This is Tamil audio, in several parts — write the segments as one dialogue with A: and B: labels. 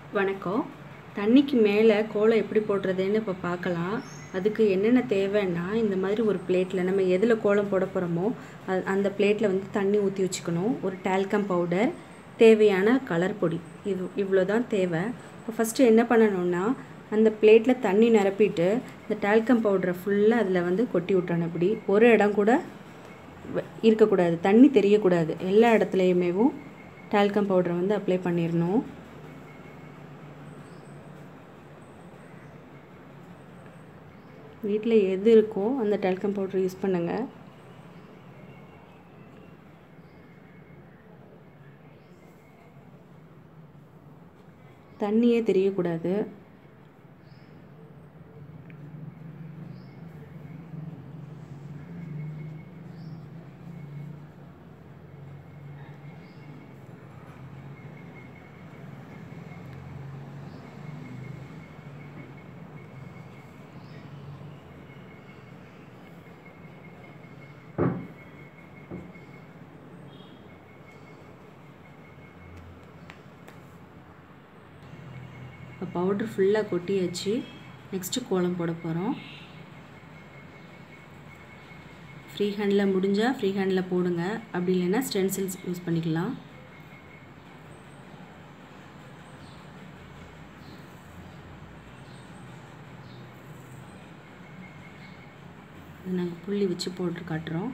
A: வணக்கம் தண்ணிக்கு மேலே கோலம் எப்படி போடுறதுன்னு இப்போ பார்க்கலாம் அதுக்கு என்னென்ன தேவைன்னா இந்த மாதிரி ஒரு பிளேட்டில் நம்ம எதில் கோலம் போட போகிறோமோ அது அந்த பிளேட்டில் வந்து தண்ணி ஊற்றி வச்சுக்கணும் ஒரு டால்கம் பவுடர் தேவையான கலர் பொடி இது இவ்வளோ தான் தேவை இப்போ ஃபஸ்ட்டு என்ன பண்ணணும்னா அந்த பிளேட்டில் தண்ணி நிரப்பிட்டு இந்த டால்கம் பவுடரை ஃபுல்லாக அதில் வந்து கொட்டி விட்டணும் இப்படி ஒரு இடம் கூட வ- இருக்கக்கூடாது தண்ணி தெரியக்கூடாது எல்லா இடத்துலையுமேவும் டால்கம் பவுடரை வந்து அப்ளை பண்ணிடணும் வீட்டில் எது இருக்கோ அந்த டால்கம் பவுடர் யூஸ் பண்ணுங்கள் தண்ணியே தெரியக்கூடாது இப்போ பவுட்ரு ஃபுல்லாக கொட்டியாச்சு நெக்ஸ்ட்டு கோலம் போட போகிறோம் ஃப்ரீ ஹேண்டில் முடிஞ்சால் ஃப்ரீ ஹேண்டில் போடுங்க அப்படி இல்லைன்னா ஸ்டென்சில்ஸ் யூஸ் பண்ணிக்கலாம் இது நாங்கள் புள்ளி வச்சு போட்டு காட்டுறோம்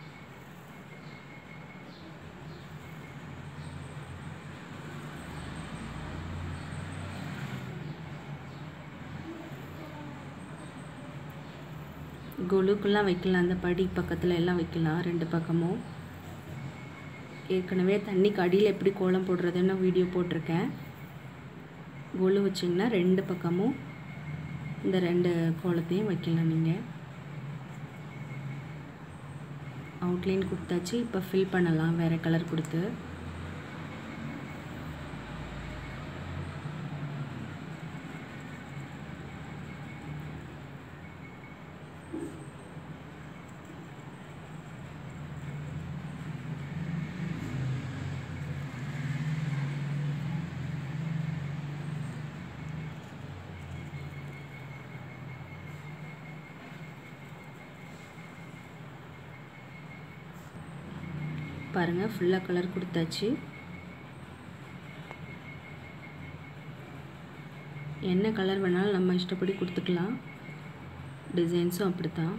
A: கொலுக்கெல்லாம் வைக்கலாம் அந்த படி பக்கத்தில் எல்லாம் வைக்கலாம் ரெண்டு பக்கமும் ஏற்கனவே தண்ணிக்கு அடியில் எப்படி கோலம் போடுறதுன்னு வீடியோ போட்டிருக்கேன் கொலு வச்சிங்கன்னா ரெண்டு பக்கமும் இந்த ரெண்டு கோலத்தையும் வைக்கலாம் நீங்கள் அவுட்லைன் கொடுத்தாச்சு இப்போ ஃபில் பண்ணலாம் வேறு கலர் கொடுத்து பாருங்கள் ஃபுல்லாக கலர் கொடுத்தாச்சு என்ன கலர் வேணாலும் நம்ம இஷ்டப்படி கொடுத்துக்கலாம் டிசைன்ஸும் அப்படி தான்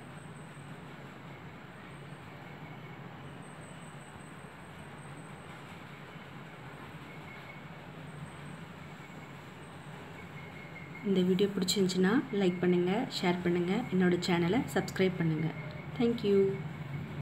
A: இந்த வீடியோ பிடிச்சிருந்துச்சின்னா லைக் பண்ணுங்கள் ஷேர் பண்ணுங்கள் என்னோடய சேனலை சப்ஸ்கிரைப் பண்ணுங்கள் தேங்க்யூ